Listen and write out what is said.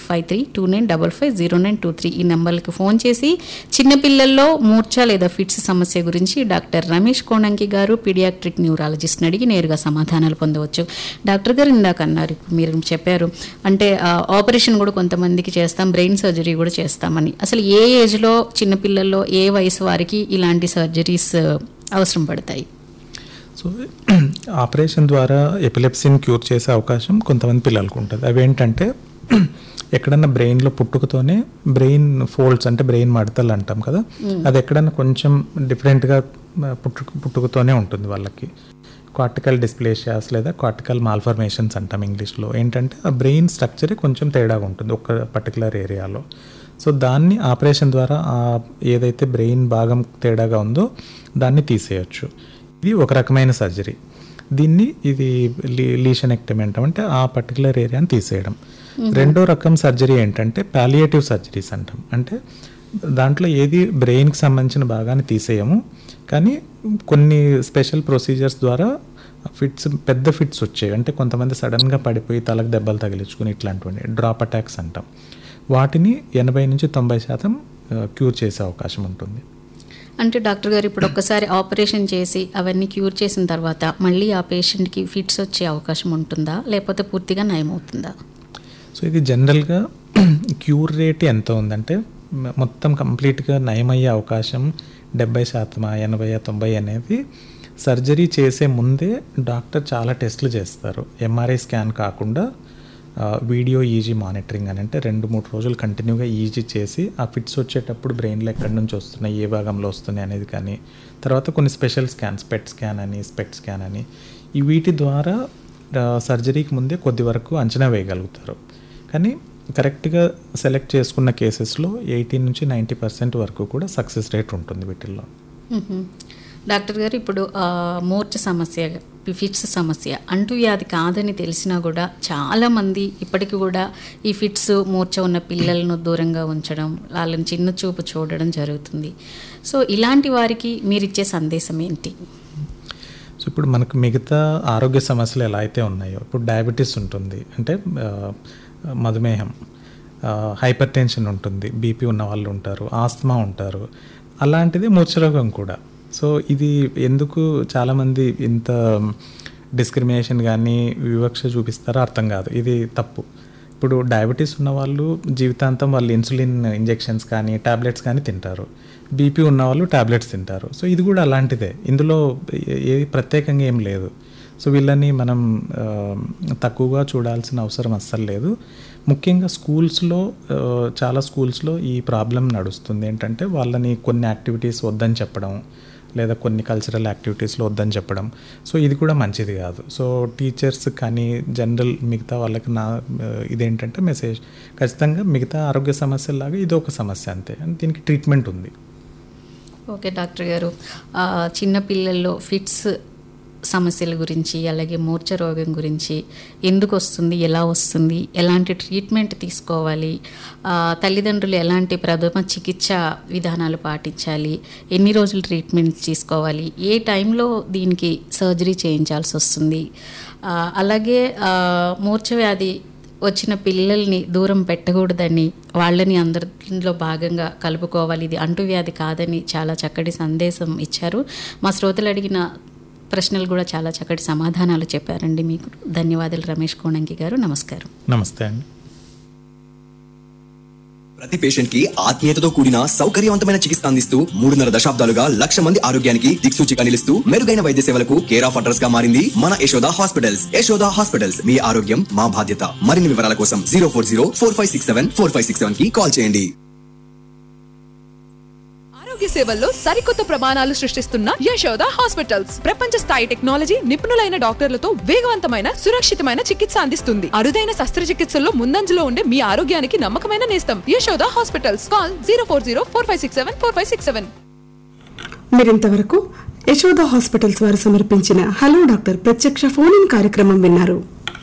Five three two nine double five zero nine two three ఈ నెంబర్కి phone చేసి చిన్నపిల్లల్లో మూర్ఛ లేదా ఫిట్స్ సమస్య గురించి డాక్టర్ రమేష్ కోణంకి గారు పీడియాట్రిక్ న్యూరాలజిస్ట్ని అడిగి నేరుగా సమాధానాలు పొందవచ్చు డాక్టర్ గారు ఇందాక అన్నారు ఇప్పుడు మీరు చెప్పారు అంటే ఆ, ఆపరేషన్ కూడా కొంతమందికి చేస్తాం బ్రెయిన్ సర్జరీ కూడా చేస్తామని అసలు ఏ ఏజ్లో చిన్నపిల్లల్లో ఏ వయసు వారికి ఇలాంటి సర్జరీస్ అవసరం పడతాయి సో ఆపరేషన్ ద్వారా ఎపిలెప్సీని క్యూర్ చేసే అవకాశం కొంతమంది పిల్లలకు ఉంటుంది అవి ఏంటంటే ఎక్కడన్నా బ్రెయిన్లో పుట్టుకతోనే బ్రెయిన్ ఫోల్డ్స్ అంటే బ్రెయిన్ మడతలు అంటాం కదా అది ఎక్కడన్నా కొంచెం డిఫరెంట్గా పుట్టుక పుట్టుకతోనే ఉంటుంది వాళ్ళకి కార్టికల్ డిస్ప్లేషియాస్ లేదా కార్టికల్ మాల్ఫర్మేషన్స్ అంటాం ఇంగ్లీష్లో ఏంటంటే ఆ బ్రెయిన్ స్ట్రక్చరే కొంచెం తేడాగా ఉంటుంది ఒక పర్టికులర్ ఏరియాలో సో దాన్ని ఆపరేషన్ ద్వారా ఆ ఏదైతే బ్రెయిన్ భాగం తేడాగా ఉందో దాన్ని తీసేయచ్చు ఇది ఒక రకమైన సర్జరీ దీన్ని ఇది లీ లీషనెక్టమీ అంటాం అంటే ఆ పర్టికులర్ ఏరియాని తీసేయడం రెండో రకం సర్జరీ ఏంటంటే పాలియేటివ్ సర్జరీస్ అంటాం అంటే దాంట్లో ఏది బ్రెయిన్కి సంబంధించిన భాగాన్ని తీసేయము కానీ కొన్ని స్పెషల్ ప్రొసీజర్స్ ద్వారా ఫిట్స్ పెద్ద ఫిట్స్ వచ్చాయి అంటే కొంతమంది సడన్గా పడిపోయి తలకు దెబ్బలు తగిలించుకుని ఇట్లాంటివన్నీ డ్రాప్ అటాక్స్ అంటాం వాటిని ఎనభై నుంచి తొంభై శాతం క్యూర్ చేసే అవకాశం ఉంటుంది అంటే డాక్టర్ గారు ఇప్పుడు ఒక్కసారి ఆపరేషన్ చేసి అవన్నీ క్యూర్ చేసిన తర్వాత మళ్ళీ ఆ పేషెంట్కి ఫిట్స్ వచ్చే అవకాశం ఉంటుందా లేకపోతే పూర్తిగా నయమవుతుందా సో ఇది జనరల్గా క్యూర్ రేట్ ఎంత ఉందంటే మ- మొత్తం కంప్లీట్గా నయమయ్యే అవకాశం డెబ్బై శాతమా ఎనభై తొంభై అనేది సర్జరీ చేసే ముందే డాక్టర్ చాలా టెస్టులు చేస్తారు ఎంఆర్ఐ స్కాన్ కాకుండా ఆ, వీడియో ఈజీ మానిటరింగ్ అని అంటే రెండు మూడు రోజులు కంటిన్యూగా ఈజీ చేసి ఆ ఫిట్స్ వచ్చేటప్పుడు బ్రెయిన్లో ఎక్కడి నుంచి వస్తున్నాయి ఏ భాగంలో వస్తున్నాయి అనేది కానీ తర్వాత కొన్ని స్పెషల్ స్కాన్స్ పెట్ స్కాన్ అని స్పెట్ స్కాన్ అని ఈ వీటి ద్వారా ఆ, సర్జరీకి ముందే కొద్ది వరకు అంచనా వేయగలుగుతారు కానీ కరెక్ట్గా సెలెక్ట్ చేసుకున్న కేసెస్లో ఎయిటీన్ నుంచి నైంటీ పర్సెంట్ వరకు కూడా సక్సెస్ రేట్ ఉంటుంది వీటిల్లో మ్మ్. డాక్టర్ గారు ఇప్పుడు ఆ, మూర్ఛ సమస్య ఫిట్స్ సమస్య అంటువ్యాధి కాదని తెలిసినా కూడా చాలామంది ఇప్పటికి కూడా ఈ ఫిట్స్ మూర్ఛ ఉన్న పిల్లలను దూరంగా ఉంచడం వాళ్ళని చిన్న చూపు చూడడం జరుగుతుంది సో ఇలాంటి వారికి మీరు ఇచ్చే సందేశం ఏంటి సో ఇప్పుడు మనకు మిగతా ఆరోగ్య సమస్యలు ఎలా అయితే ఉన్నాయో ఇప్పుడు డయాబెటీస్ ఉంటుంది అంటే ఆ, మధుమేహం హైపర్ టెన్షన్ ఉంటుంది బీపీ ఉన్న వాళ్ళు ఉంటారు ఆస్తమా ఉంటారు అలాంటిది మూర్ఛరోగం కూడా సో ఇది ఎందుకు చాలామంది ఇంత డిస్క్రిమినేషన్ కానీ వివక్ష చూపిస్తారో అర్థం కాదు ఇది తప్పు ఇప్పుడు డయాబెటీస్ ఉన్న వాళ్ళు జీవితాంతం వాళ్ళు ఇన్సులిన్ ఇంజెక్షన్స్ కానీ టాబ్లెట్స్ కానీ తింటారు బీపీ ఉన్న వాళ్ళు టాబ్లెట్స్ తింటారు సో ఇది కూడా అలాంటిదే ఇందులో ఏ- ఏది ప్రత్యేకంగా ఏం లేదు సో వీళ్ళని మనం ఆ, తక్కువగా చూడాల్సిన అవసరం అస్సలు లేదు ముఖ్యంగా స్కూల్స్లో ఆ, చాలా స్కూల్స్లో ఈ ప్రాబ్లం నడుస్తుంది ఏంటంటే వాళ్ళని కొన్ని యాక్టివిటీస్ వద్దని చెప్పడం లేదా కొన్ని కల్చరల్ యాక్టివిటీస్లో వద్దని చెప్పడం సో ఇది కూడా మంచిది కాదు సో టీచర్స్ కానీ జనరల్ మిగతా వాళ్ళకి నా ఆ, ఇదేంటంటే మెసేజ్ ఖచ్చితంగా మిగతా ఆరోగ్య సమస్యలాగా ఇది ఒక సమస్య అంతే అండ్ దీనికి ట్రీట్మెంట్ ఉంది ఓకే డాక్టర్ గారు ఆ, చిన్న పిల్లల్లో ఫిట్స్ సమస్యల గురించి అలాగే మూర్ఛ రోగం గురించి ఎందుకు వస్తుంది ఎలా వస్తుంది ఎలాంటి ట్రీట్మెంట్ తీసుకోవాలి ఆ, తల్లిదండ్రులు ఎలాంటి ప్రథమ చికిత్స విధానాలు పాటించాలి ఎన్ని రోజులు ట్రీట్మెంట్ తీసుకోవాలి ఏ టైంలో దీనికి సర్జరీ చేయించాల్సి వస్తుంది ఆ, అలాగే ఆ, మూర్ఛ వ్యాధి వచ్చిన పిల్లల్ని దూరం పెట్టకూడదని వాళ్ళని అందరిలో భాగంగా కలుపుకోవాలి ఇది అంటువ్యాధి కాదని చాలా చక్కటి సందేశం ఇచ్చారు మా శ్రోతలు అడిగిన ప్రశ్నలు కూడా చాలా చక్కటి సమాధానాలు చెప్పారండి మీకు ధన్యవాదాలు రమేష్ కోణంకి గారు నమస్కారం నమస్తే అండి ప్రతి పేషెంట్ కి ఆత్మీయతతో కూడిన సౌకర్యవంతమైన చికిత్స అందిస్తూ మూడున్నర దశాబ్దాలుగా లక్ష మంది ఆరోగ్యానికి దిక్సూచిగా నిలుస్తూ మెరుగైన వైద్య సేవలకు కేర్ ఆఫ్ అడ్రస్ గా మారింది మన యశోద హాస్పిటల్స్ యశోద హాస్పిటల్స్ మీ ఆరోగ్యం మా బాధ్యత మరిన్ని వివరాల కోసం zero four zero four five six seven four five six seven కి కాల్ చేయండి ఆరోగ్య సేవల్లో సరికొత్త ప్రమాణాలు సృష్టిస్తున్న యశోద హాస్పిటల్స్ ప్రపంచ స్థాయి టెక్నాలజీ నిపుణులైన డాక్టర్లతో వేగవంతమైన సురక్షితమైన చికిత్స అందిస్తుంది అరుదైన శస్త్రచికిత్సల్లో ముందంజలో ఉండే మీ ఆరోగ్యానికి నమ్మకమైన నేస్తం Yashoda hospitals call zero four zero four five six seven four five six seven మీరింతవరకు యశోద హాస్పిటల్స్ వారు సమర్పించిన హలో డాక్టర్ ప్రత్యక్ష ఫోన్ ఇన్ కార్యక్రమం విన్నారు